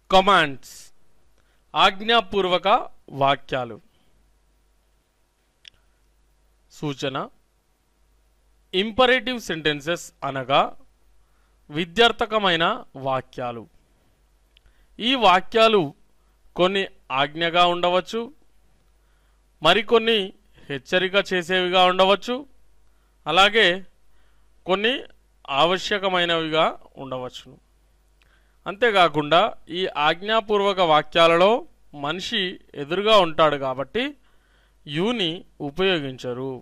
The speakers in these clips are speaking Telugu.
కమాండ్స్ ఆజ్ఞాపూర్వక వాక్యాలు సూచన ఇంపరేటివ్ సెంటెన్సెస్ అనగా విద్యార్థకమైన వాక్యాలు ఈ వాక్యాలు కొన్ని ఆజ్ఞగా ఉండవచ్చు మరికొన్ని హెచ్చరిక చేసేవిగా ఉండవచ్చు అలాగే కొన్ని ఆవశ్యకమైనవిగా ఉండవచ్చును అంతేకాకుండా ఈ ఆజ్ఞాపూర్వక వాక్యాలలో మనిషి ఎదురుగా ఉంటాడు కాబట్టి యూని ఉపయోగించరు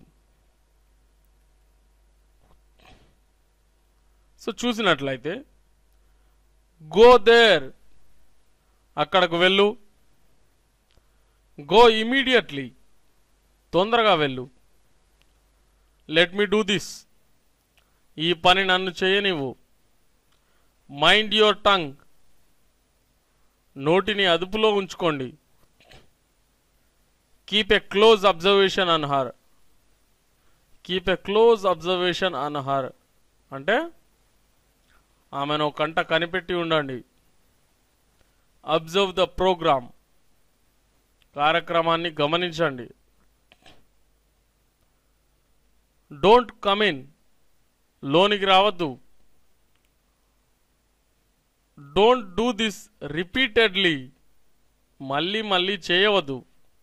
సో చూసినట్లయితే గో దేర్ అక్కడకు వెళ్ళు గో ఇమీడియట్లీ తొందరగా వెళ్ళు లెట్ మీ డూ దిస్ ఈ పని నన్ను చేయనివ్వు మైండ్ యువర్ టంగ్ నోటిని అదుపులో ఉంచుకోండి keep a close observation on her keep a close observation on her అంటే ఆమెను ఒక కంట కనిపెట్టి ఉండండి అబ్జర్వ్ ద ప్రోగ్రామ్ కార్యక్రమాన్ని గమనించండి డోంట్ కమ్ ఇన్ లోనికి రావద్దు డోంట్ డూ దిస్ రిపీటెడ్లీ మళ్ళీ మళ్ళీ చేయవద్దు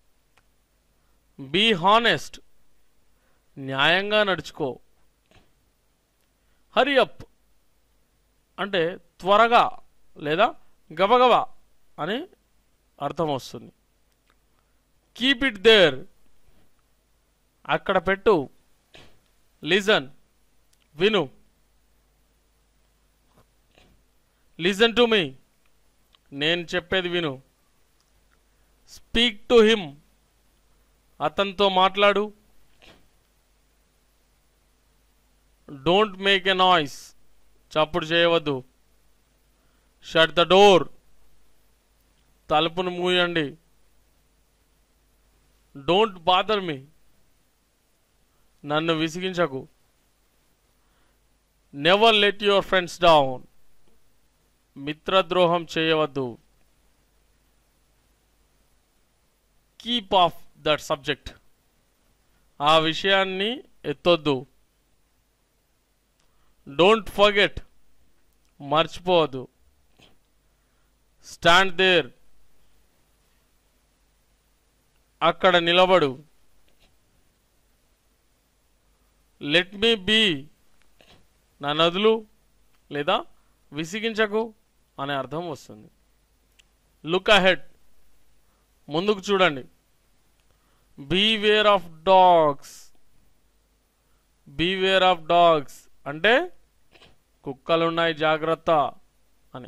బీ హానెస్ట్ న్యాయంగా నడుచుకో హరి అప్ అంటే త్వరగా లేదా గబగబా అని అర్థం వస్తుంది కీప్ ఇట్ దేర్ అక్కడ పెట్టు లిజన్ విను లిజన్ టు మీ నేను చెప్పేది విను స్పీక్ టు హిమ్ అతనితో మాట్లాడు డోంట్ మేక్ ఎ నాయిస్ చప్పుడు చేయవద్దు షట్ ద డోర్ తలుపును మూయండి డోంట్ బాదర్ మీ నన్ను విసిగించకు never let your friends down మిత్రద్రోహం చేయవద్దు కీప్ ఆఫ్ దట్ సబ్జెక్ట్ ఆ విషయాన్ని ఎత్తొద్దు డోంట్ ఫర్గెట్ మర్చిపోవద్దు స్టాండ్ దేర్ అక్కడ నిలబడు లెట్ మీ బీ నా నదులు లేదా విసిగించకు అనే అర్థం వస్తుంది లుక్ అహెడ్ ముందుకు చూడండి beware of dogs beware of dogs అంటే కుక్కలున్నాయి జాగ్రత్త అని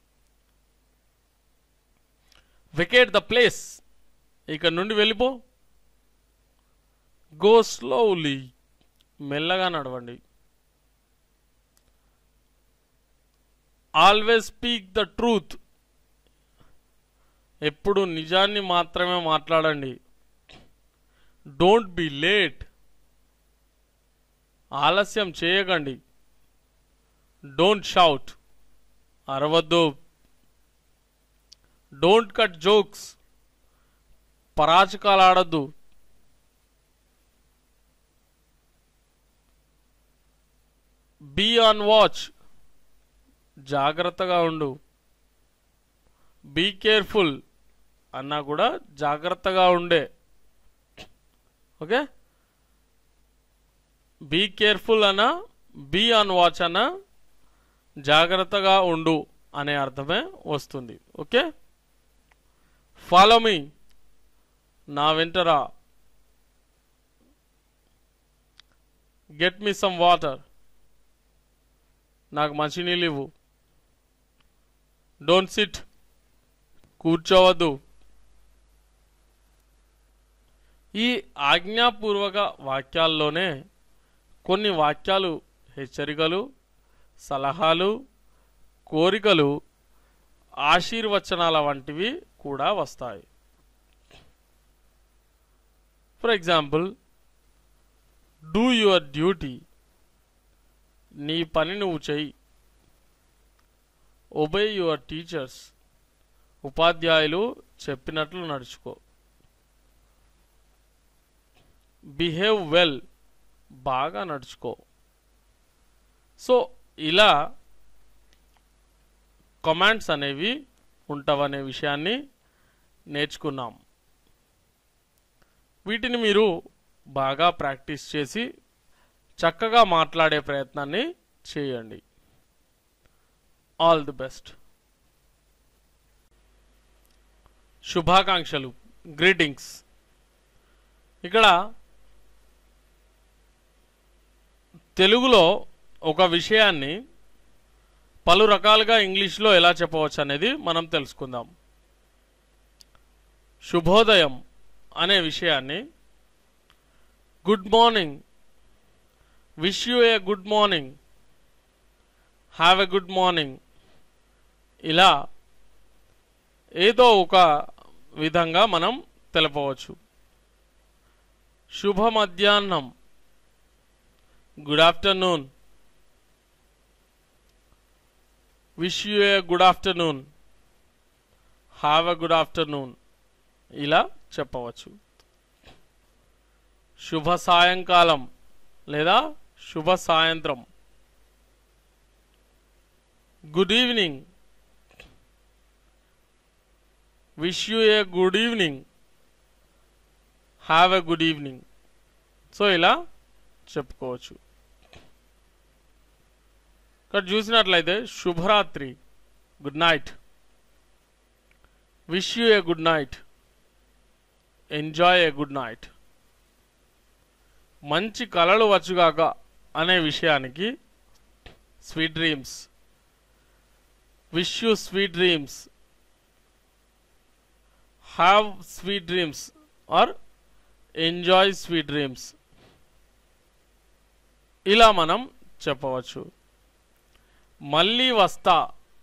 వికెట్ ద ప్లేస్ ఇక్కడ నుండి వెళ్ళిపో గో స్లోలీ మెల్లగా నడవండి ఆల్వేస్ స్పీక్ ద ట్రూత్ ఎప్పుడు నిజాన్ని మాత్రమే మాట్లాడండి డోంట్ బి లేట్ ఆలస్యం చేయకండి డోంట్ షౌట్ అరవద్దు డోంట్ కట్ జోక్స్ పరాచకాలు ఆడద్దు బీ ఆన్ వాచ్ జాగ్రత్తగా ఉండు బీ కేర్ఫుల్ అన్నా కూడా జాగ్రత్తగా ఉండే ఓకే బీ కేర్ఫుల్ అన్నా బీ ఆన్ వాచ్ అన్నా జాగ్రత్తగా ఉండు అనే అర్థమే వస్తుంది ఓకే ఫాలో మీ నా వెంటరా గెట్ మీ సమ్ వాటర్ నాకు మంచినీళ్ళు ఇవ్వు డోంట్ సిట్ కూర్చోవద్దు ఈ ఆజ్ఞాపూర్వక వాక్యాల్లోనే కొన్ని వాక్యాలు హెచ్చరికలు సలహాలు కోరికలు ఆశీర్వచనాల వంటివి కూడా వస్తాయి for example do your duty నీ పని నువ్వు చెయ్యి ఒబే యువర్ టీచర్స్ ఉపాధ్యాయులు చెప్పినట్లు నడుచుకో బిహేవ్ వెల్ బాగా నడుచుకో సో ఇలా కమాండ్స్ అనేవి ఉంటావనే విషయాన్ని నేర్చుకున్నాం వీటిని మీరు బాగా ప్రాక్టీస్ చేసి చక్కగా మాట్లాడే ప్రయత్నాన్ని చేయండి ఆల్ ది బెస్ట్ శుభాకాంక్షలు గ్రీటింగ్స్ ఇక్కడ తెలుగులో ఒక విషయాన్ని పలు రకాలుగా ఇంగ్లీష్లో ఎలా చెప్పవచ్చు అనేది మనం తెలుసుకుందాం శుభోదయం అనే విషయాన్ని good morning wish you a good morning have a good morning ఇలా ఏదో ఒక విధంగా మనం తెలపవచ్చు శుభ మధ్యాహ్నం good afternoon wish you a good afternoon have a good afternoon ఇలా చెప్పవచ్చు శుభ సాయంకాలం లేదా శుభ సాయంత్రం good evening wish you a good evening have a good evening so ఇలా చెప్పుకోవచ్చు ఇక్కడ చూసినట్లయితే శుభరాత్రి good night wish you a good night enjoy a good night మంచి కలలు వచ్చుగాక అనే విషయానికి sweet dreams wish you sweet dreams have sweet dreams or enjoy sweet dreams ఇలా మనం చెప్పవచ్చు మళ్ళీ వస్తా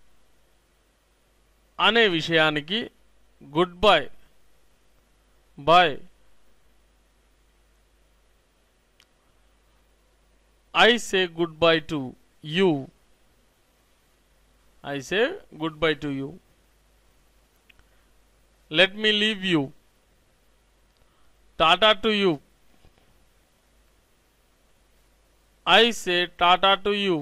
అనే విషయానికి goodbye bye I say goodbye to you I say goodbye to you let me leave you tata to you I say Tata to you.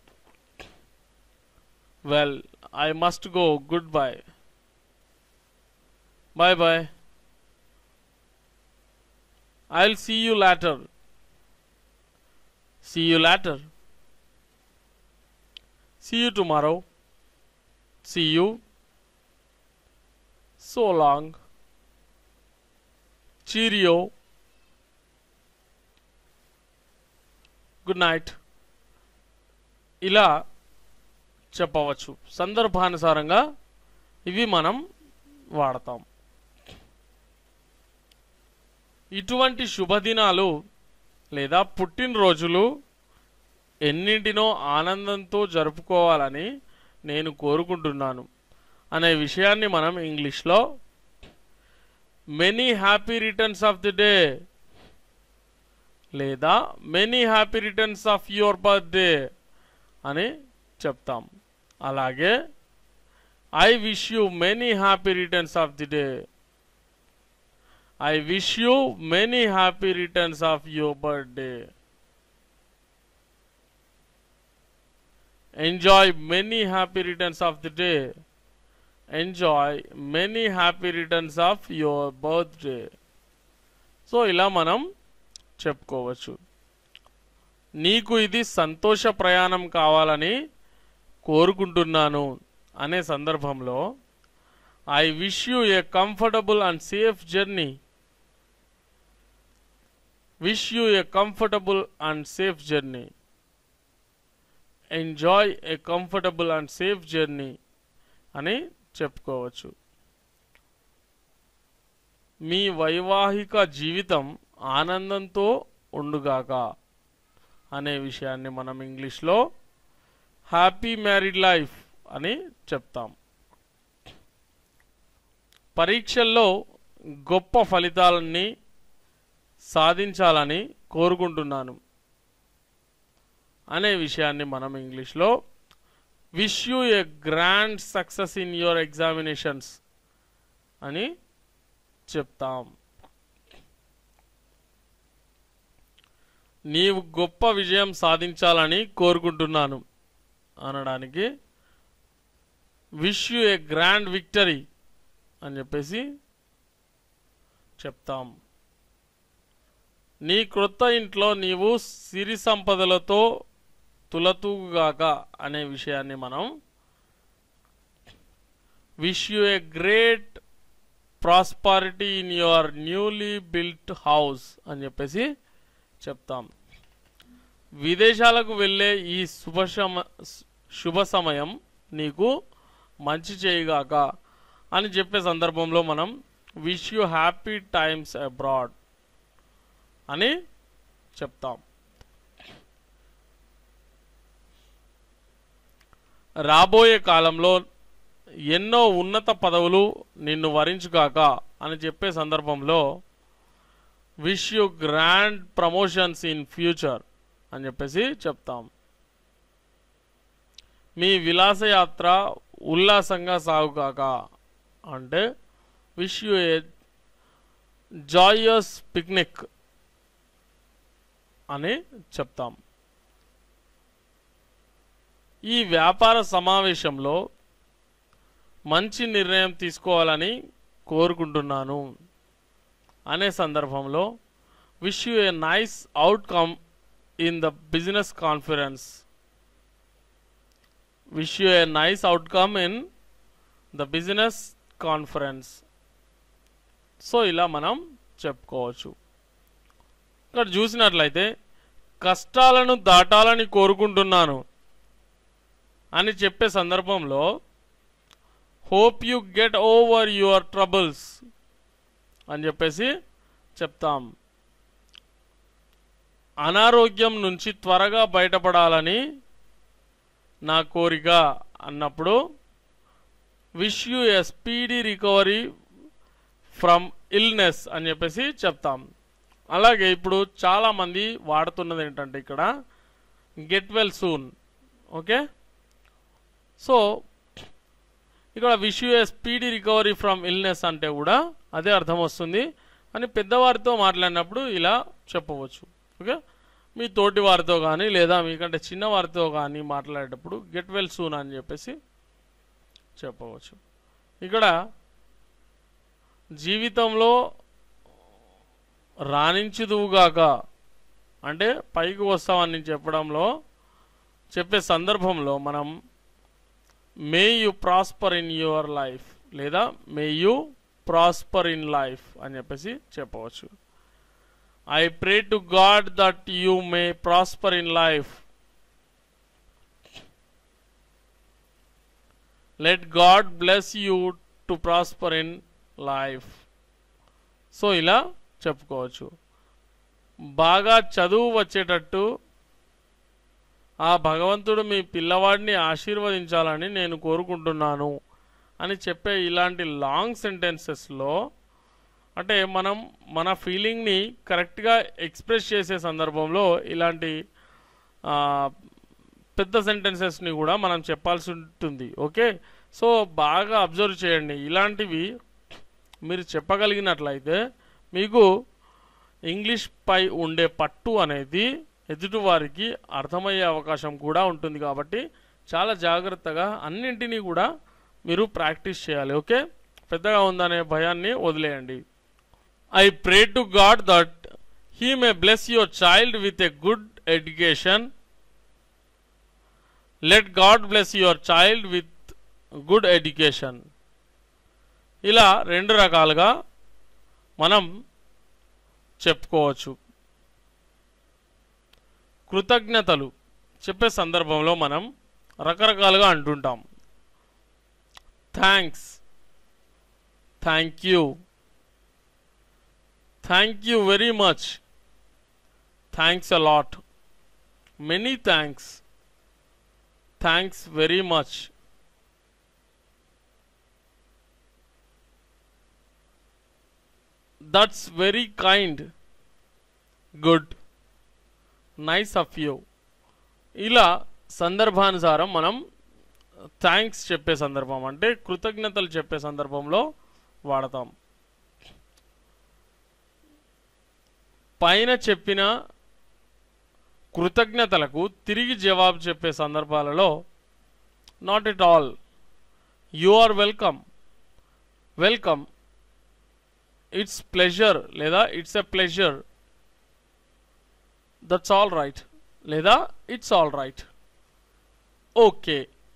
Well, I must go. Goodbye. Bye bye. I'll see you later. See you later. See you tomorrow. See you. So long. Cheerio. Good night ఇలా చెప్పవచ్చు సందర్భానుసారంగా ఇవి మనం వాడతాం ఇటువంటి శుభదినాలు లేదా పుట్టినరోజులు ఎన్నింటినో ఆనందంతో జరుపుకోవాలని నేను కోరుకుంటున్నాను అనే విషయాన్ని మనం ఇంగ్లీష్లో many happy returns of the day లేదా many happy returns of your birthday అని చెప్తాం అలాగే I wish you many happy returns of the day I wish you many happy returns of your birthday enjoy many happy returns of the day enjoy many happy returns of your birthday so ఇలా మనం చెప్పుకోవచ్చు నీకు ఇది సంతోష ప్రయాణం కావాలని కోరుకుంటున్నాను అనే సందర్భంలో I wish you a comfortable and safe journey wish you a comfortable and safe journey enjoy a comfortable and safe journey అని చెప్పుకోవచ్చు మీ వైవాహిక జీవితం ఆనందంతో ఉండుగాక అనే విషయాన్ని మనం ఇంగ్లీష్లో హ్యాపీ మ్యారీడ్ లైఫ్ అని చెప్తాం పరీక్షల్లో గొప్ప ఫలితాలని సాధించాలని కోరుకుంటున్నాను అనే విషయాన్ని మనం ఇంగ్లీష్లో wish you a grand success in your examinations అని చెప్తాం నీవు గొప్ప విజయం సాధించాలని కోరుకుంటున్నాను అనడానికి wish you a grand victory అని చెప్పేసి చెప్తాం నీ క్రొత్త ఇంట్లో నీవు సిరి సంపదలతో తులతూగాక అనే విషయాన్ని మనం wish you a great prosperity in your newly built house అని చెప్పేసి చెప్తాం విదేశాలకు వెళ్ళే ఈ శుభ సమ శుభ సమయం నీకు మంచి చేయగాక అని చెప్పే సందర్భంలో మనం wish you happy times abroad అని చెప్తాం రాబోయే కాలంలో ఎన్నో ఉన్నత పదవులు నిన్ను వరించుగాక అని చెప్పే సందర్భంలో wish you grand promotions in future అని చెప్పేసి చెప్తాం మీ విలాసయాత్ర ఉల్లాసంగా సాగుగాక అంటే wish you a joyous picnic అని చెప్తాం ఈ వ్యాపార సమావేశంలో మంచి నిర్ణయం తీసుకోవాలని కోరుకుంటున్నాను అనే సందర్భంలో wish you a nice outcome in the business conference wish you a nice outcome in the business conference so ఇలా మనం చెప్పుకోవచ్చు ఇక్కడ చూసినట్లయితే కష్టాలను దాటాలని కోరుకుంటున్నాను అని చెప్పే సందర్భంలో hope you get over your troubles అని చెప్పేసి చెప్తాం అనారోగ్యం నుంచి త్వరగా బయటపడాలని నా కోరిక అన్నప్పుడు wish you a speedy recovery from illness అని చెప్పేసి చెప్తాం అలాగే ఇప్పుడు చాలామంది వాడుతున్నది ఏంటంటే ఇక్కడ get well soon okay so ఇక్కడ wish you a speedy recovery from illness అంటే కూడా అదే అర్థం వస్తుంది అని పెద్దవారితో మాట్లాడినప్పుడు ఇలా చెప్పవచ్చు ఓకే మీ తోటి వారితో కానీ లేదా మీకంటే చిన్నవారితో కానీ మాట్లాడేటప్పుడు గెట్ వెల్ సూన్ అని చెప్పేసి చెప్పవచ్చు ఇక్కడ జీవితంలో రాణించుదువుగాక అంటే పైకి వస్తామని చెప్పడంలో చెప్పే సందర్భంలో మనం may you prosper in your life లేదా may you prosper in life అని చెప్పేసి చెప్పవచ్చు I pray to God that you may prosper in life let God bless you to prosper in life so ఇలా చెప్పుకోవచ్చు బాగా చదువు వచ్చేటట్టు ఆ భగవంతుడు మీ పిల్లవాడిని ఆశీర్వదించాలని నేను కోరుకుంటున్నాను అని చెప్పే ఇలాంటి లాంగ్ సెంటెన్సెస్లో అంటే మనం మన ఫీలింగ్ని కరెక్ట్గా ఎక్స్ప్రెస్ చేసే సందర్భంలో ఇలాంటి ఆ, పెద్ద సెంటెన్సెస్ని కూడా మనం చెప్పాల్సి ఉంటుంది ఓకే సో బాగా అబ్జర్వ్ చేయండి ఇలాంటివి మీరు చెప్పగలిగినట్లయితే మీకు ఇంగ్లీష్ పై ఉండే పట్టు అనేది ఎదుటివారికి అర్థమయ్యే అవకాశం కూడా ఉంటుంది కాబట్టి చాలా జాగ్రత్తగా అన్నింటినీ కూడా మీరు ప్రాక్టీస్ చేయాలి ఓకే పెద్దగా ఉందనే భయాన్ని వదిలేయండి I pray to God that he may bless your child with a good education let God bless your child with good education ఇలా రెండు రకాలుగా మనం చెప్పుకోవచ్చు కృతజ్ఞతలు చెప్పే సందర్భంలో మనం రకరకాలుగా అంటుంటాం thanks thank you thank you very much thanks a lot many thanks thanks very much that's very kind good nice of you ఇలా సందర్భానుసారం మనం థ్యాంక్స్ చెప్పే సందర్భం అంటే కృతజ్ఞతలు చెప్పే సందర్భంలో వాడతాం పైన చెప్పిన కృతజ్ఞతలకు తిరిగి జవాబు చెప్పే సందర్భాలలో not at all you are welcome welcome it's pleasure లేదా it's a pleasure that's all right లేదా it's all right okay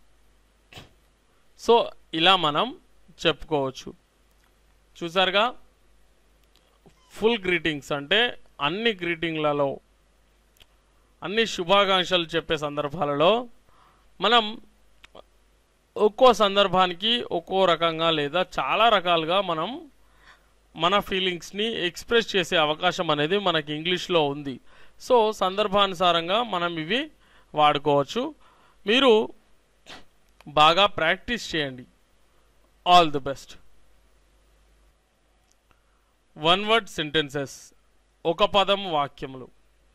so ఇలా మనం చెప్పుకోవచ్చు చూసారుగా ఫుల్ గ్రీటింగ్స్ అంటే అన్ని గ్రీటింగ్లలో అన్ని శుభాకాంక్షలు చెప్పే సందర్భాలలో మనం ఒక్కో సందర్భానికి ఒక్కో రకంగా లేదా చాలా రకాలుగా మనం మన ఫీలింగ్స్ని ఎక్స్ప్రెస్ చేసే అవకాశం అనేది మనకి ఇంగ్లీష్లో ఉంది సో సందర్భానుసారంగా మనం ఇవి వాడుకోవచ్చు మీరు బాగా ప్రాక్టీస్ చేయండి all the best one word sentences ఒక పదం వాక్యములు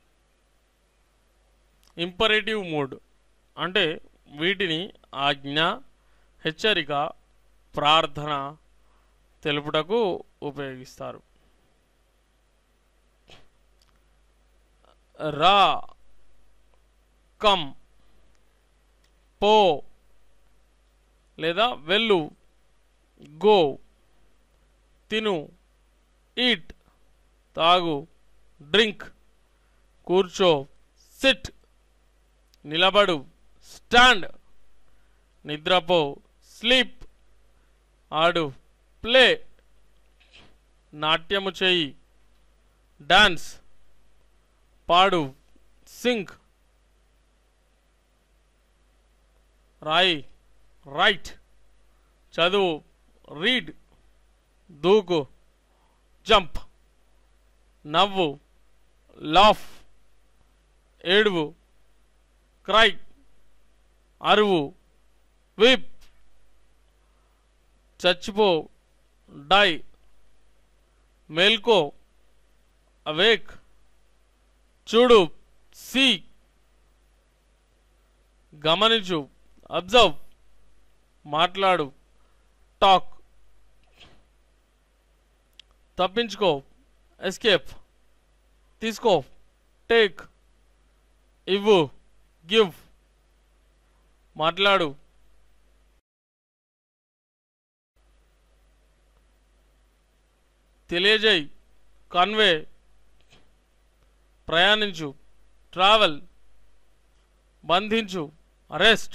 ఇంపరేటివ్ మూడ్ అంటే వీటిని ఆజ్ఞ హెచ్చరిక ప్రార్థన తెలుపుటకు ఉపయోగిస్తారు రా కమ్ పో లేదా వెళ్ళు గో తిను ఈట్ తాగు డ్రింక్ కూర్చో సిట్ నిలబడు స్టాండ్ నిద్రపో స్లీప్ ఆడు ప్లే నాట్యము చేయి డాన్స్ పాడు సింగ్ రాయి రైట్ చదువు రీడ్ దూకు జంప్ నవ్వు లాఫ్ ఏడువు క్రై అరువు విప్ చచ్చిపో డై మేల్కో అవేక్ చూడు సీ గమనించు అబ్జర్వ్ మాట్లాడు టాక్ తప్పించుకో ఎస్కేప్ తీసుకో టేక్ ఇవ్వు గివ్ మాట్లాడు తెలియజేయి కన్వే ప్రయాణించు ట్రావెల్ బంధించు అరెస్ట్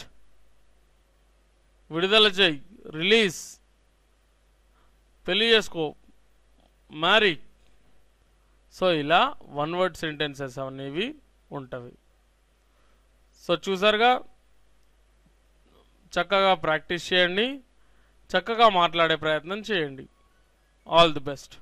విడుదల చేయి రిలీజ్ పెళ్లి చేసుకో మ్యారీ సో ఇలా వన్ వర్డ్ సెంటెన్సెస్ అనేవి ఉంటవి సో చూసారుగా చక్కగా ప్రాక్టీస్ చేయండి చక్కగా మాట్లాడే ప్రయత్నం చేయండి ఆల్ ది బెస్ట్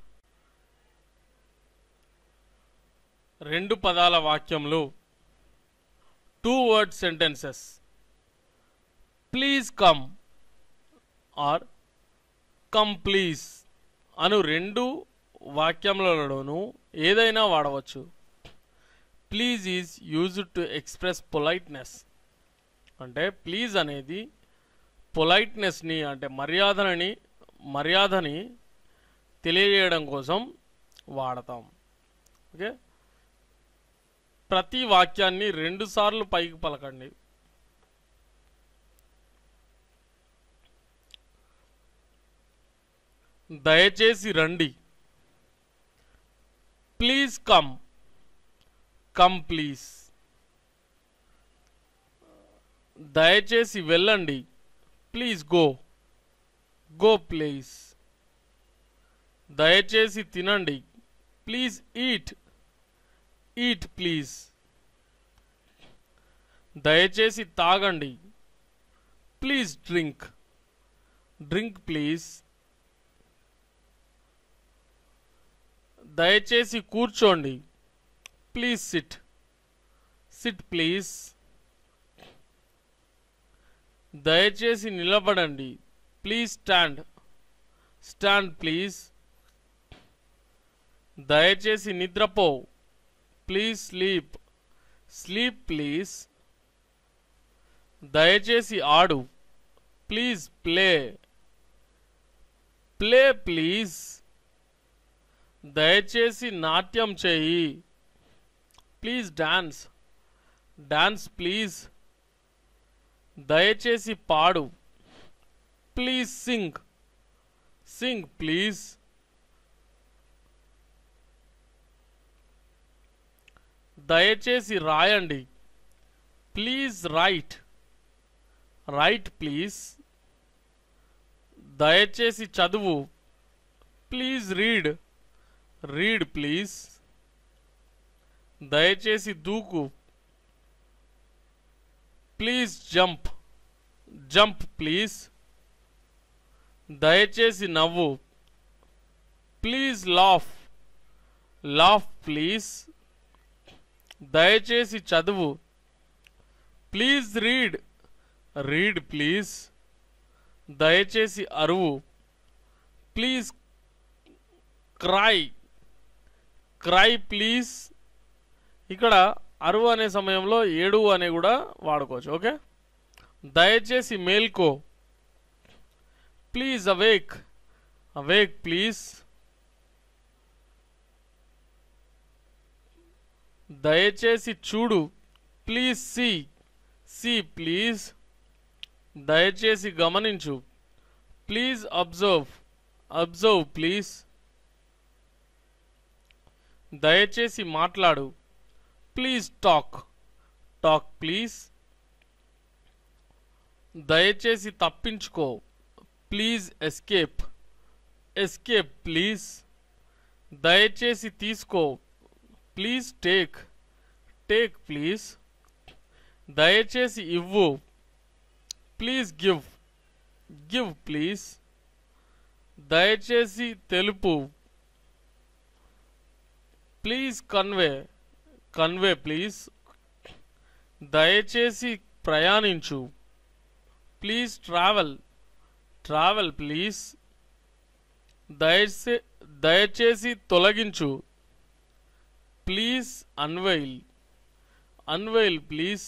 రెండు పదాల వాక్యములు two word sentences please come or come please అను రెండు వాక్యములలోనూ ఏదైనా వాడవచ్చు please is used to express politeness అంటే ప్లీజ్ అనేది పొలైట్నెస్ని అంటే మర్యాదలని మర్యాదని తెలియజేయడం కోసం వాడతాం ఓకే ప్రతి వాక్యాన్ని రెండు సార్లు పైకి పలకండి దయచేసి రండి ప్లీజ్ కమ్ కమ్ ప్లీజ్ దయచేసి వెళ్ళండి ప్లీజ్ గో గో ప్లీజ్ దయచేసి తినండి ప్లీజ్ ఈట్ ఈట్ ప్లీజ్ దయచేసి తాగండి ప్లీజ్ డ్రింక్ డ్రింక్ ప్లీజ్ దయచేసి కూర్చోండి ప్లీజ్ సిట్ సిట్ ప్లీజ్ దయచేసి నిలబడండి ప్లీజ్ స్టాండ్ స్టాండ్ ప్లీజ్ దయచేసి నిద్రపో ప్లీజ్ స్లీప్ స్లీప్ ప్లీజ్ దయచేసి ఆడు ప్లీజ్ ప్లే ప్లే ప్లీజ్ దయచేసి నాట్యం చేయి ప్లీజ్ డాన్స్ డాన్స్ ప్లీజ్ దయచేసి పాడు ప్లీజ్ సింగ్ సింగ్ ప్లీజ్ దయచేసి రాయండి ప్లీజ్ రైట్ రైట్ ప్లీజ్ దయచేసి చదువు ప్లీజ్ రీడ్ రీడ్ ప్లీజ్ దయచేసి దూకు ప్లీజ్ జంప్ జంప్ ప్లీజ్ దయచేసి నవ్వు ప్లీజ్ లాఫ్ లాఫ్ ప్లీజ్ దయచేసి చదువు ప్లీజ్ రీడ్ రీడ్ ప్లీజ్ దయచేసి అరువు ప్లీజ్ క్రై క్రై ప్లీజ్ ఇక్కడ అరువు అనే సమయంలో ఏడు అనే కూడా వాడుకోవచ్చు ఓకే దయచేసి మేల్కో ప్లీజ్ అవేక్ అవేక్ ప్లీజ్ దయచేసి చూడు ప్లీజ్ సి సి ప్లీజ్ దయచేసి గమనించు ప్లీజ్ అబ్జర్వ్ అబ్జర్వ్ ప్లీజ్ దయచేసి మాట్లాడు ప్లీజ్ టాక్ టాక్ ప్లీజ్ దయచేసి తప్పించుకో ప్లీజ్ ఎస్కేప్ ఎస్కేప్ ప్లీజ్ దయచేసి తీసుకో ప్లీజ్ టేక్ టేక్ ప్లీజ్ దయచేసి ఇవ్వు ప్లీజ్ గివ్ గివ్ ప్లీజ్ దయచేసి తెలుపు ప్లీజ్ కన్వే కన్వే ప్లీజ్ దయచేసి ప్రయాణించు ప్లీజ్ ట్రావెల్ ట్రావెల్ ప్లీజ్ దయచే దయచేసి తొలగించు ప్లీజ్ అన్వైల్ అన్వైల్ ప్లీజ్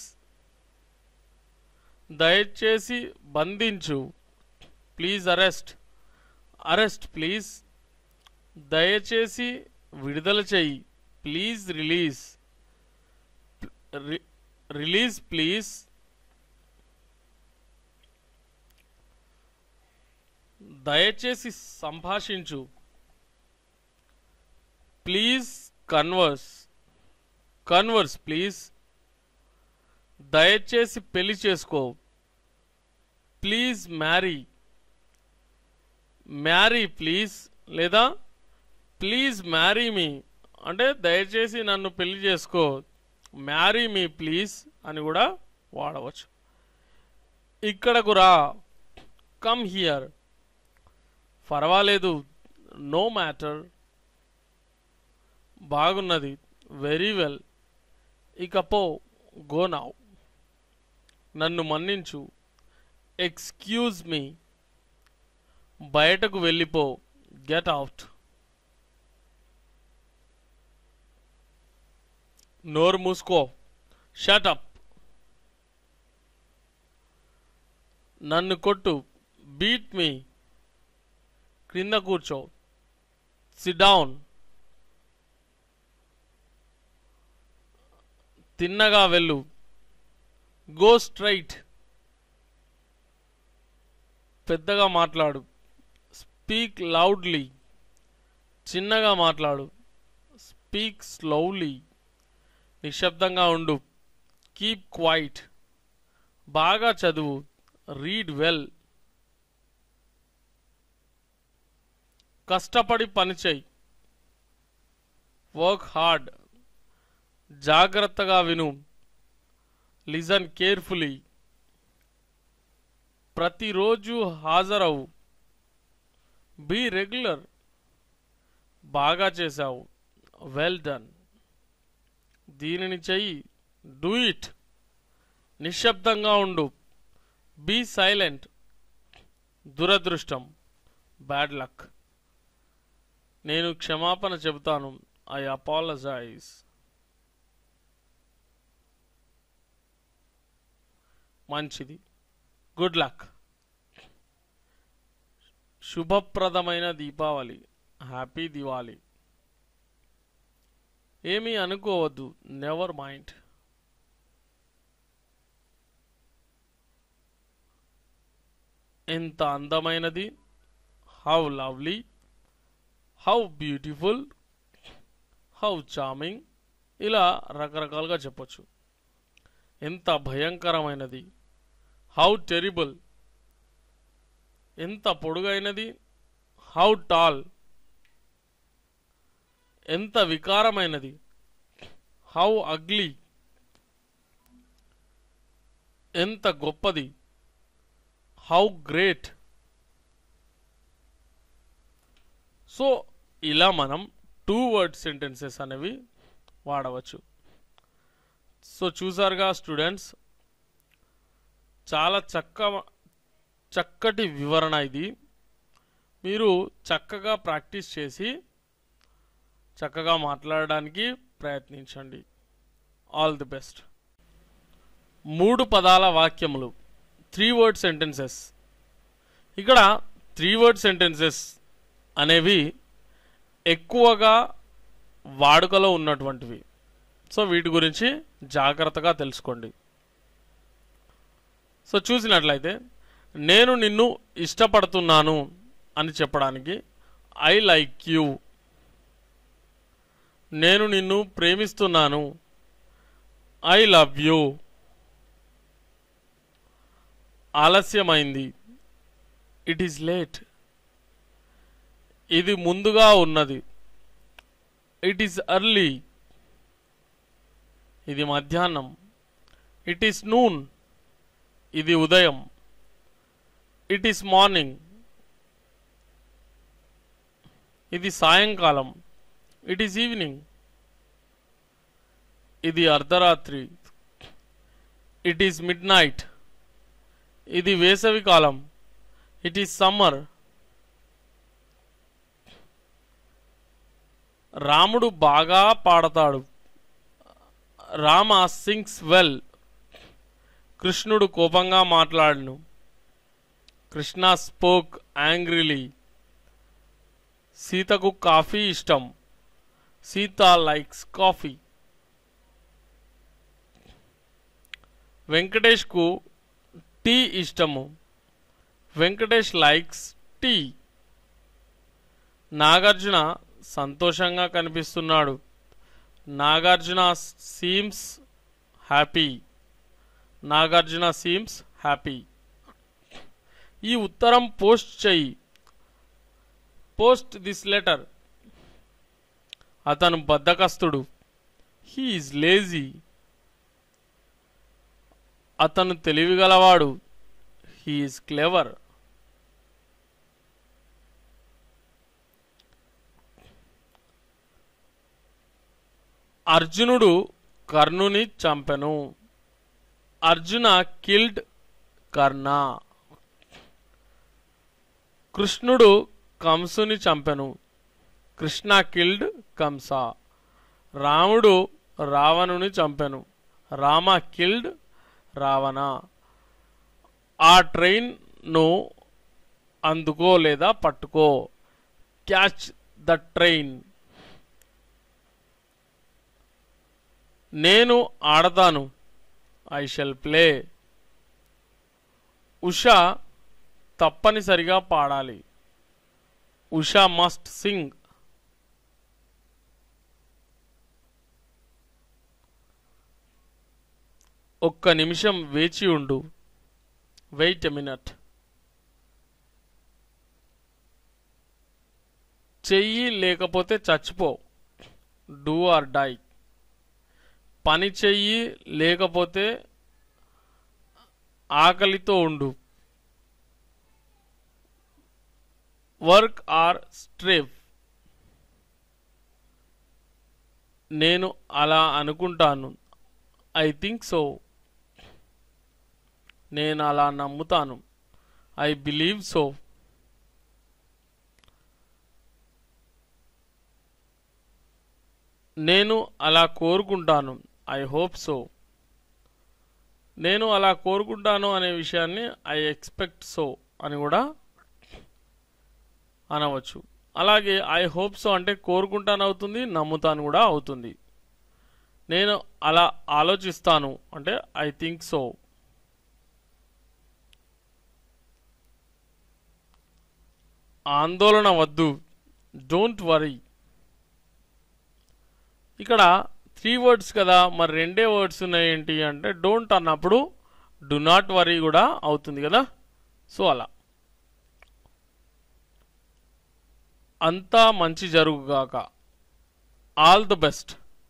దయచేసి బంధించు ప్లీజ్ అరెస్ట్ అరెస్ట్ ప్లీజ్ దయచేసి విడుదల చెయ్యి ప్లీజ్ రిలీజ్ రిలీజ్ ప్లీజ్ దయచేసి సంభాషించు ప్లీజ్ కన్వర్స్ కన్వర్స్ ప్లీజ్ దయచేసి పెళ్లి చేసుకో ప్లీజ్ మ్యారీ మ్యారీ ప్లీజ్ లేదా ప్లీజ్ మ్యారీ మీ అంటే దయచేసి నన్ను పెళ్లి చేసుకో మ్యారీ మీ ప్లీజ్ అని కూడా వాడవచ్చు ఇక్కడకు రా కమ్ హియర్ పర్వాలేదు నో మ్యాటర్ బాగున్నది వెరీ వెల్ ఇకపో గో నౌ నన్ను మన్నించు ఎక్స్క్యూజ్ మీ బయటకు వెళ్ళిపో గెట్ అవుట్ నోరు మూసుకో షట్ అప్ నన్ను కొట్టు బీట్ మీ క్రింద కూర్చో సిట్ డౌన్ తిన్నగా వెళ్ళు గో స్ట్రైట్ పెద్దగా మాట్లాడు స్పీక్ లౌడ్లీ చిన్నగా మాట్లాడు స్పీక్ స్లోలీ నిశ్శబ్దంగా ఉండు కీప్ క్వైట్ బాగా చదువు రీడ్ వెల్ కష్టపడి పనిచేయి వర్క్ హార్డ్ జాగ్రత్తగా విను లిజన్ కేర్ఫుల్లీ ప్రతిరోజు హాజరవు బీ రెగ్యులర్ బాగా చేశావు వెల్ డన్ దీనిని చెయ్యి డూ ఇట్ నిశ్శబ్దంగా ఉండు బీ సైలెంట్ దురదృష్టం బ్యాడ్ లక్ నేను క్షమాపణ చెబుతాను ఐ అపాలజైజ్ మంచిది గుడ్ లక్ శుభప్రదమైన దీపావళి హ్యాపీ దివాలి ఏమీ అనుకోవద్దు నెవర్ మైండ్ ఎంత అందమైనది how lovely how beautiful how charming ఇలా రకరకాలుగా చెప్పొచ్చు ఎంత భయంకరమైనది హౌ టెరిబుల్ ఎంత పొడుగైనది హౌ టాల్ ఎంత వికారమైనది హౌ అగ్లీ ఎంత గొప్పది హౌ గ్రేట్ సో ఇలా మనం టూ వర్డ్ సెంటెన్సెస్ అనేవి వాడవచ్చు సో చూసారుగా స్టూడెంట్స్ చాలా చక్క చక్కటి వివరణ ఇది మీరు చక్కగా ప్రాక్టీస్ చేసి చక్కగా మాట్లాడడానికి ప్రయత్నించండి ఆల్ ది బెస్ట్ మూడు పదాల వాక్యములు త్రీ వర్డ్ సెంటెన్సెస్ ఇక్కడ త్రీ వర్డ్ సెంటెన్సెస్ అనేవి ఎక్కువగా వాడుకలో ఉన్నటువంటివి సో వీటి గురించి జాగ్రత్తగా తెలుసుకోండి సో చూసినట్లయితే నేను నిన్ను ఇష్టపడుతున్నాను అని చెప్పడానికి ఐ లైక్ యూ నేను నిన్ను ప్రేమిస్తున్నాను ఐ లవ్ యూ ఆలస్యమైంది ఇట్ ఈస్ లేట్ ఇది ముందుగా ఉన్నది ఇట్ ఈస్ అర్లీ ఇది మధ్యాహ్నం ఇట్ ఈస్ నూన్ ఇది ఉదయం ఇట్ ఈస్ మార్నింగ్ ఇది సాయంకాలం ఇట్ ఈస్ ఈవినింగ్ ఇది అర్ధరాత్రి ఇట్ ఈస్ మిడ్ నైట్ ఇది వేసవి కాలం ఇట్ ఈస్ సమ్మర్ రాముడు బాగా పాడతాడు రామ సింగ్స్ వెల్ కృష్ణుడు కోపంగా మాట్లాడను కృష్ణ స్పోక్ యాంగ్రీలీ సీతకు కాఫీ ఇష్టం సీత లైక్స్ కాఫీ వెంకటేష్కు టీ ఇష్టము వెంకటేష్ లైక్స్ టీ నాగార్జున సంతోషంగా కనిపిస్తున్నాడు Nagarjuna seems happy Nagarjuna seems happy ఈ ఉత్తరం పోస్ట్ చెయ్యి పోస్ట్ దిస్ లెటర్ అతను బద్దకస్తుడు హీ ఈజ్ లేజీ అతను తెలివిగలవాడు హీ ఈజ్ క్లెవర్ అర్జునుడు కర్ణుని చంపెను అర్జున కిల్డ్ కర్ణ కృష్ణుడు కంసుని చంపెను కృష్ణ కిల్డ్ కంస రాముడు రావణుని చంపెను రామ కిల్డ్ రావణ ఆ ట్రైన్ను అందుకో లేదా పట్టుకో క్యాచ్ ద ట్రైన్ నేను ఆడతాను ఐ షల్ ప్లే ఉషా తప్పనిసరిగా పాడాలి ఉషా మస్ట్ సింగ్ ఒక్క నిమిషం వేచి ఉండు వెయిట్ ఎ మినట్ చెయ్యి లేకపోతే చచ్చిపో డూ ఆర్ డై పని చెయ్యి లేకపోతే ఆకలితో ఉండు వర్క్ ఆర్ స్ట్రేవ్ నేను అలా అనుకుంటాను ఐ థింక్ సో నేను అలా నమ్ముతాను ఐ బిలీవ్ సో నేను అలా కోరుకుంటాను ఐ హోప్ సో నేను అలా కోరుకుంటాను అనే విషయాన్ని ఐ ఎక్స్పెక్ట్ సో అని కూడా అనవచ్చు అలాగే ఐ హోప్ సో అంటే కోరుకుంటాను అవుతుంది నమ్ముతాను కూడా అవుతుంది నేను అలా ఆలోచిస్తాను అంటే ఐ థింక్ సో ఆందోళన వద్దు డోంట్ వరీ ఇక్కడ త్రీ వర్డ్స్ కదా మరి రెండే వర్డ్స్ ఉన్నాయి ఏంటి అంటే డోంట్ అన్నప్పుడు డు నాట్ వరీ కూడా అవుతుంది కదా సో అలా అంతా మంచి జరుగుగాక ఆల్ ది బెస్ట్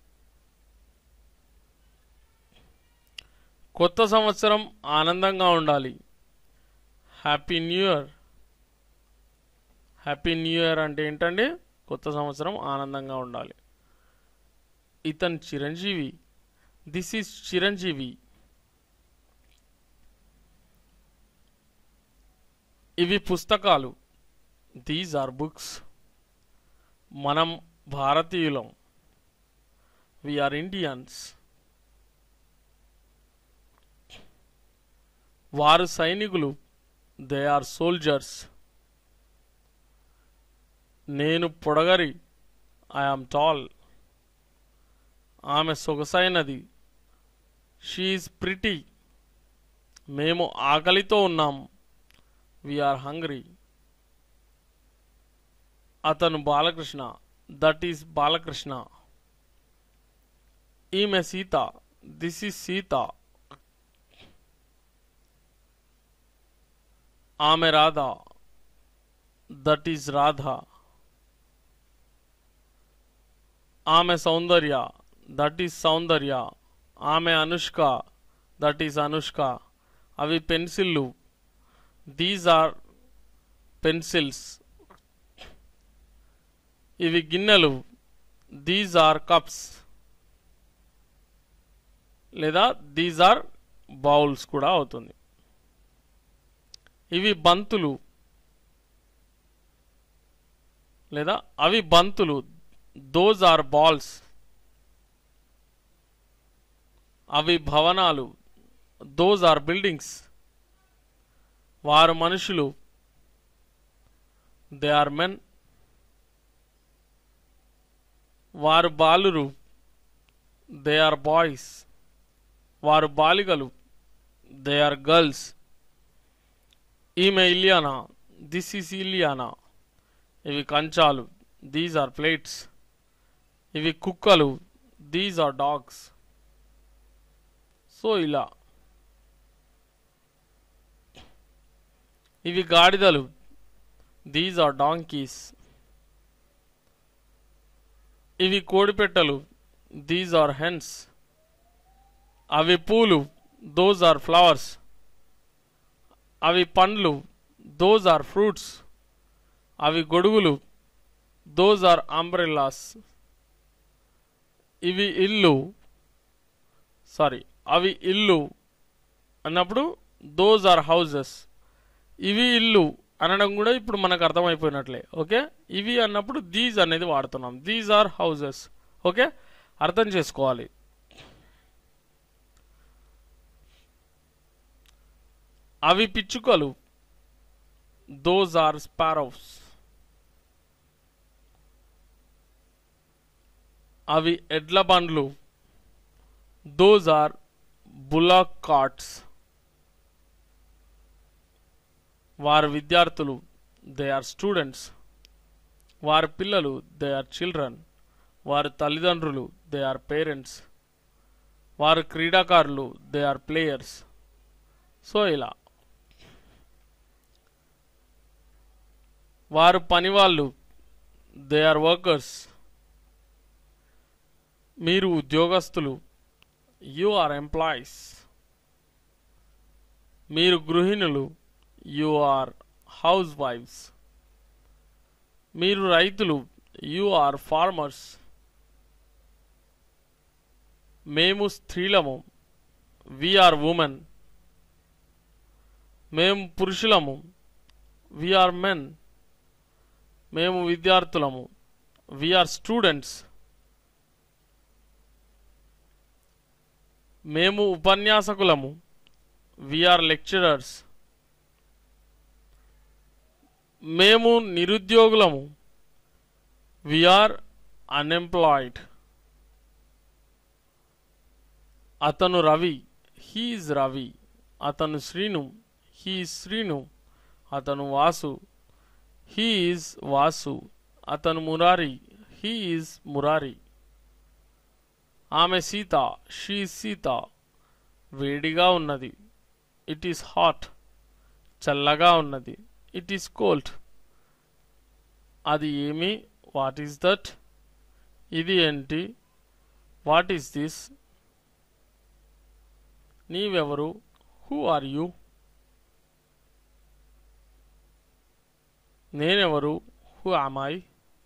కొత్త సంవత్సరం ఆనందంగా ఉండాలి happy new year happy new year అంటే ఏంటండి కొత్త సంవత్సరం ఆనందంగా ఉండాలి ఇతను చిరంజీవి దిస్ ఈజ్ చిరంజీవి ఇవి పుస్తకాలు దీస్ ఆర్ బుక్స్ మనం భారతీయులం వీఆర్ ఇండియన్స్ వారు సైనికులు దే ఆర్ సోల్జర్స్ నేను పొడగరి ఐ ఆమ్ టాల్ ఆమె సొగసైనది షీఈస్ ప్రిటీ మేము ఆకలితో ఉన్నాం వీఆర్ హంగ్రీ అతను బాలకృష్ణ దట్ ఈస్ బాలకృష్ణ ఈమె సీత దిస్ ఈస్ సీత ఆమె రాధ దట్ ఈస్ రాధ ఆమె సౌందర్య దట్ ఈస్ సౌందర్య ఆమె అనుష్క దట్ ఈస్ అనుష్క అవి పెన్సిళ్ళు దీస్ ఆర్ పెన్సిల్స్ ఇవి గిన్నెలు దీస్ ఆర్ కప్స్ లేదా దీస్ ఆర్ బౌల్స్ కూడా అవుతుంది ఇవి బంతులు లేదా అవి బంతులు దోస్ ఆర్ బాల్స్ అవి భవనాలు దోస్ ఆర్ బిల్డింగ్స్ వారు మనుషులు దే ఆర్ మెన్ వారు బాలురు దే ఆర్ బాయ్స్ వారు బాలికలు దే ఆర్ గర్ల్స్ ఈమె ఇలియానా దిస్ ఈస్ ఇలియానా ఇవి కంచాలు దీస్ ఆర్ ప్లేట్స్ ఇవి కుక్కలు దీస్ ఆర్ డాగ్స్ సో ఇలా ఇవి గాడిదలు దీస్ ఆర్ డాంకీస్ ఇవి కోడిపెట్టలు దీస్ ఆర్ హెన్స్ అవి పూలు దోస్ ఆర్ ఫ్లవర్స్ అవి పండ్లు దోస్ ఆర్ ఫ్రూట్స్ అవి గొడుగులు దోస్ ఆర్ అంబ్రెల్లాస్ ఇవి ఇల్లు సారీ అవి ఇల్లు అన్నప్పుడు దోస్ ఆర్ హౌజెస్ ఇవి ఇల్లు అనడం కూడా ఇప్పుడు మనకు అర్థమైపోయినట్లే ఓకే ఇవి అన్నప్పుడు దీస్ అనేది వాడుతున్నాం దీస్ ఆర్ హౌజెస్ ఓకే అర్థం చేసుకోవాలి అవి పిచ్చుకలు దోస్ ఆర్ స్పారోస్ అవి ఎడ్ల బండ్లు దోస్ ఆర్ బులాక్ కార్ట్స్ వారి విద్యార్థులు దే ఆర్ స్టూడెంట్స్ వారి పిల్లలు దే ఆర్ చిల్డ్రన్ వారి తల్లిదండ్రులు దే ఆర్ పేరెంట్స్ వారు క్రీడాకారులు దే ఆర్ ప్లేయర్స్ సో ఇలా వారు పనివాళ్ళు దే ఆర్ వర్కర్స్ మీరు ఉద్యోగస్తులు యు ఆర్ ఎంప్లాయీస్ మీరు గృహిణులు యు ఆర్ హౌస్ వైఫ్స్ మీరు రైతులు యు ఆర్ ఫార్మర్స్ మేము స్త్రీలము వి ఆర్ ఉమెన్ మేము పురుషులము వి ఆర్ మెన్ మేము విద్యార్థులము వి ఆర్ స్టూడెంట్స్ మేము ఉపన్యాసకులము వి ఆర్ లెక్చరర్స్ మేము నిరుద్యోగులము విఆర్ అన్ఎంప్లాయిడ్ అతను రవి హీజ్ రవి అతను శ్రీను హీజ్ శ్రీను అతను వాసు హీజ్ వాసు అతను మురారి హీఈస్ మురారి ఆమె సీత షీ సీత వేడిగా ఉన్నది ఇట్ ఈస్ హాట్ చల్లగా ఉన్నది ఇట్ ఈస్ కోల్డ్ అది ఏమి వాట్ ఈస్ దట్ ఇది ఏంటి వాట్ ఈస్ దిస్ నీవెవరు హూ ఆర్ యూ నేనెవరు హూ ఆమాయ్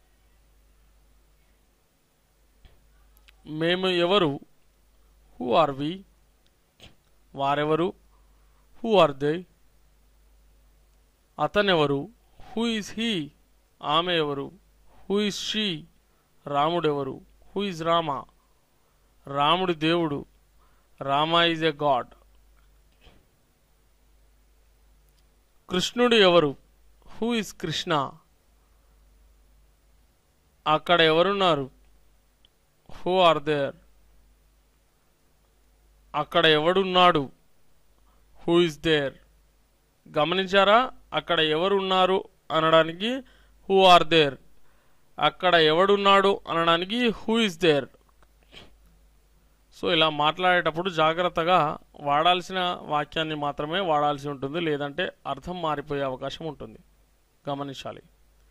మేము ఎవరు హూ ఆర్ వి వారెవరు హూ ఆర్ దే అతనెవరు హూ ఇస్ హీ ఆమె ఎవరు హూ ఇస్ షీ రాముడెవరు హూ ఇస్ రామ రాముడు దేవుడు రామ ఈజ్ ఎ గాడ్ కృష్ణుడు ఎవరు హూ ఇస్ కృష్ణ అక్కడ ఎవరున్నారు హూ ఆర్ దేర్ అక్కడ ఎవడున్నాడు హూ ఇస్ దేర్ గమనించారా అక్కడ ఎవరున్నారు అనడానికి హూ ఆర్ దేర్ అక్కడ ఎవడున్నాడు అనడానికి హూ ఇస్ దేర్ సో ఇలా మాట్లాడేటప్పుడు జాగ్రత్తగా వాడాల్సిన వాక్యాన్ని మాత్రమే వాడాల్సి ఉంటుంది లేదంటే అర్థం మారిపోయే అవకాశం ఉంటుంది గమనించాలి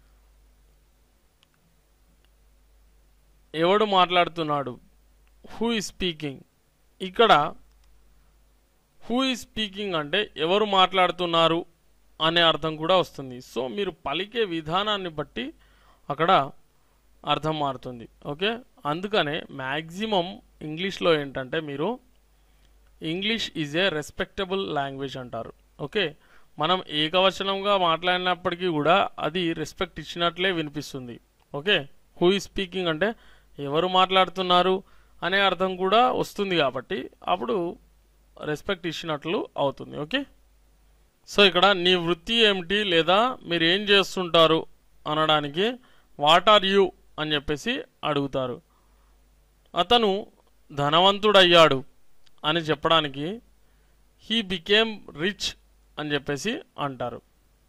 ఎవడు మాట్లాడుతున్నాడు హూ ఈ స్పీకింగ్ ఇక్కడ హూ ఈ స్పీకింగ్ అంటే ఎవరు మాట్లాడుతున్నారు అనే అర్థం కూడా వస్తుంది సో మీరు పలికే విధానాన్ని బట్టి అక్కడ అర్థం మారుతుంది ఓకే అందుకనే మ్యాక్సిమం ఇంగ్లీష్లో ఏంటంటే మీరు English is a respectable language అంటారు ఓకే మనం ఏకవచనంగా మాట్లాడినప్పటికీ కూడా అది రెస్పెక్ట్ ఇచ్చినట్లే వినిపిస్తుంది ఓకే హూ ఈ స్పీకింగ్ అంటే ఎవరు మాట్లాడుతున్నారు అనే అర్థం కూడా వస్తుంది కాబట్టి అప్పుడు రెస్పెక్ట్ ఇచ్చినట్లు అవుతుంది ఓకే సో ఇక్కడ నీ వృత్తి ఏమిటి లేదా మీరు ఏం చేస్తుంటారు అనడానికి వాట్ ఆర్ యూ అని చెప్పేసి అడుగుతారు అతను ధనవంతుడయ్యాడు అని చెప్పడానికి హీ బికేమ్ రిచ్ అని చెప్పేసి అంటారు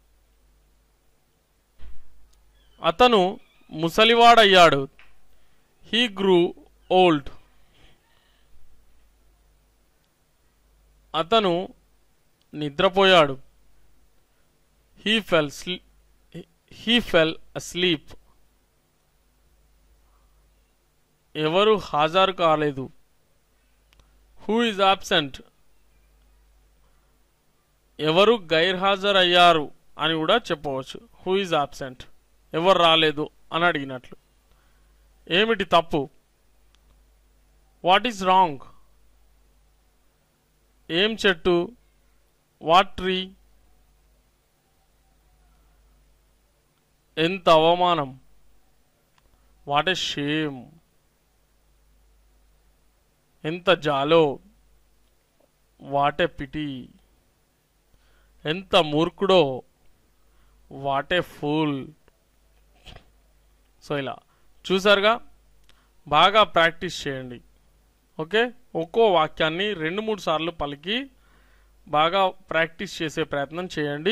అతను ముసలివాడయ్యాడు హీ గ్రూ ఓల్డ్ అతను నిద్రపోయాడు he fell sleep he fell asleep ఎవరు హాజరు కాలేదు హూ ఇస్ ఆబ్సెంట్ ఎవరు గైర్హాజరయ్యారు అని కూడా చెప్పవచ్చు హూ ఇస్ ఆబ్సెంట్ ఎవరు రాలేదు అని అడిగినట్లు ఏమిటి తప్పు వాట్ ఈస్ రాంగ్ ఏం చెట్టు వాట్ ట్రీ ఎంత అవమానం వాట్ ఎ షేమ్ ఎంత జాలో వాట్ ఎ పిటి ఎంత మూర్ఖుడో వాట్ ఏ ఫూల్ సో ఇలా చూసారుగా బాగా ప్రాక్టీస్ చేయండి ఓకే ఒక్కో వాక్యాన్ని రెండు మూడు సార్లు పలికి బాగా ప్రాక్టీస్ చేసే ప్రయత్నం చేయండి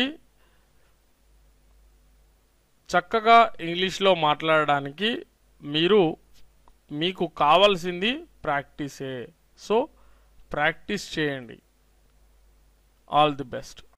చక్కగా ఇంగ్లీష్లో మాట్లాడడానికి మీరు మీకు కావాల్సింది ప్రాక్టీసే సో ప్రాక్టీస్ చేయండి ఆల్ ది బెస్ట్